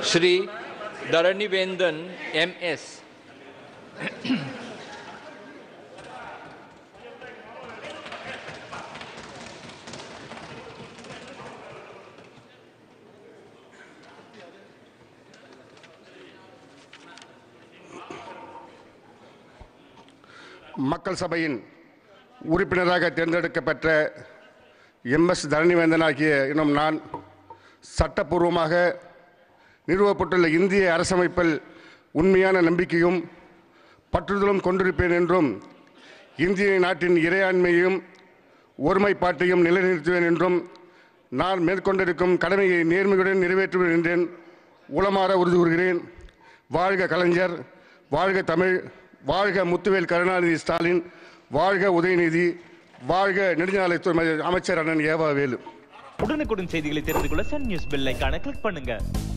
Shri धरणिवेंदन M S மக்கள் சபையின் உறுப்பினராக தேர்ந்தெடுக்கப்பட்ட எம்எஸ் தரணிவேந்தன் ஆகிய எனும் நான் சட்டப்பூர்வமாக நிறுவப்பட்டுள்ள இந்திய அரசமைப்பில் உண்மையான நம்பிக்கையும் பற்றுதலும் கொண்டிருப்பேன் என்றும் இந்திய நாட்டின் இறையாண்மையையும் ஒருமைப்பாட்டையும் நிலைநிறுத்துவேன் என்றும் நான் மேற்கொண்டிருக்கும் கடமையை நேர்மையுடன் நிறைவேற்றுவேன் என்றேன் உளமாற உறுதி கூறுகிறேன் வாழ்க கலைஞர் வாழ்க தமிழ் வாழ்க முத்துவேல் கருணாநிதி ஸ்டாலின் வாழ்க உதயநிதி வாழ்க நெடுஞ்சாலைத்துறை அமைச்சர் அண்ணன் ஏவா வேலு உடனுக்குடன் செய்திகளை தெரிந்து கொள்ள சன் நியூஸ் பெல் ஐகானை கிளிக் பண்ணுங்க